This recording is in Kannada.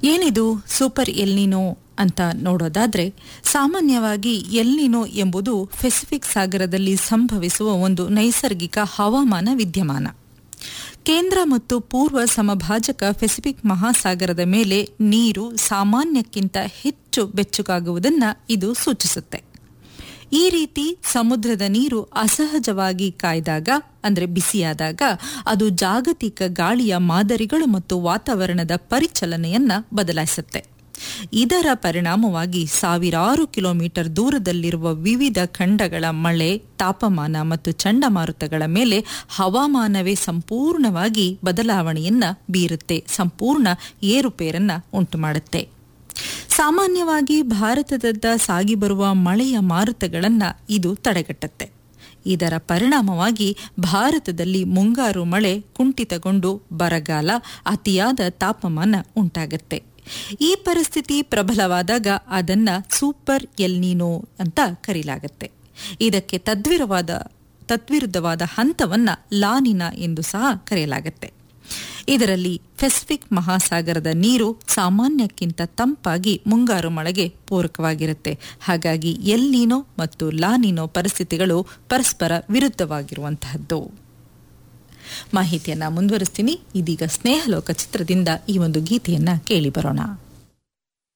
ಏನಿದು ಸೂಪರ್ ಎಲ್ನಿನೋ ಅಂತ ನೋಡೋದಾದ್ರೆ ಸಾಮಾನ್ಯವಾಗಿ ಎಲ್ನಿನೋ ಎಂಬುದು ಪೆಸಿಫಿಕ್ ಸಾಗರದಲ್ಲಿ ಸಂಭವಿಸುವ ಒಂದು ನೈಸರ್ಗಿಕ ಹವಾಮಾನ ವಿದ್ಯಮಾನ ಕೇಂದ್ರ ಮತ್ತು ಪೂರ್ವ ಸಮಭಾಜಕ ಪೆಸಿಫಿಕ್ ಮಹಾಸಾಗರದ ಮೇಲೆ ನೀರು ಸಾಮಾನ್ಯಕ್ಕಿಂತ ಹೆಚ್ಚು ಬೆಚ್ಚಗಾಗುವುದನ್ನು ಇದು ಸೂಚಿಸುತ್ತೆ ಈ ರೀತಿ ಸಮುದ್ರದ ನೀರು ಅಸಹಜವಾಗಿ ಕಾಯ್ದಾಗ ಅಂದರೆ ಬಿಸಿಯಾದಾಗ ಅದು ಜಾಗತಿಕ ಗಾಳಿಯ ಮಾದರಿಗಳು ಮತ್ತು ವಾತಾವರಣದ ಪರಿಚಲನೆಯನ್ನ ಬದಲಾಯಿಸುತ್ತೆ ಇದರ ಪರಿಣಾಮವಾಗಿ ಸಾವಿರಾರು ಕಿಲೋಮೀಟರ್ ದೂರದಲ್ಲಿರುವ ವಿವಿಧ ಖಂಡಗಳ ಮಳೆ ತಾಪಮಾನ ಮತ್ತು ಚಂಡಮಾರುತಗಳ ಮೇಲೆ ಹವಾಮಾನವೇ ಸಂಪೂರ್ಣವಾಗಿ ಬದಲಾವಣೆಯನ್ನ ಬೀರುತ್ತೆ ಸಂಪೂರ್ಣ ಏರುಪೇರನ್ನ ಉಂಟುಮಾಡುತ್ತೆ ಸಾಮಾನ್ಯವಾಗಿ ಭಾರತದತ್ತ ಸಾಗಿ ಬರುವ ಮಳೆಯ ಮಾರುತಗಳನ್ನು ಇದು ತಡೆಗಟ್ಟುತ್ತೆ ಇದರ ಪರಿಣಾಮವಾಗಿ ಭಾರತದಲ್ಲಿ ಮುಂಗಾರು ಮಳೆ ಕುಂಠಿತಗೊಂಡು ಬರಗಾಲ ಅತಿಯಾದ ತಾಪಮಾನ ಉಂಟಾಗುತ್ತೆ ಈ ಪರಿಸ್ಥಿತಿ ಪ್ರಬಲವಾದಾಗ ಅದನ್ನ ಸೂಪರ್ ಎಲ್ನಿನೋ ಅಂತ ಕರೆಯಲಾಗುತ್ತೆ ಇದಕ್ಕೆ ತದ್ವಿರವಾದ ತದ್ವಿರುದ್ಧವಾದ ಹಂತವನ್ನ ಲಾನಿನ ಎಂದು ಸಹ ಕರೆಯಲಾಗುತ್ತೆ ಇದರಲ್ಲಿ ಪೆಸಿಫಿಕ್ ಮಹಾಸಾಗರದ ನೀರು ಸಾಮಾನ್ಯಕ್ಕಿಂತ ತಂಪಾಗಿ ಮುಂಗಾರು ಮಳೆಗೆ ಪೂರಕವಾಗಿರುತ್ತೆ ಹಾಗಾಗಿ ಎಲ್ನಿನೋ ಮತ್ತು ಲಾನಿನೋ ಪರಿಸ್ಥಿತಿಗಳು ಪರಸ್ಪರ ವಿರುದ್ಧವಾಗಿರುವಂತಹದ್ದು ಮಾಹಿತಿಯನ್ನ ಮುಂದುವರಿಸ್ತೀನಿ ಇದೀಗ ಸ್ನೇಹಲೋಕ ಚಿತ್ರದಿಂದ ಈ ಒಂದು ಗೀತೆಯನ್ನ ಕೇಳಿ ಬರೋಣ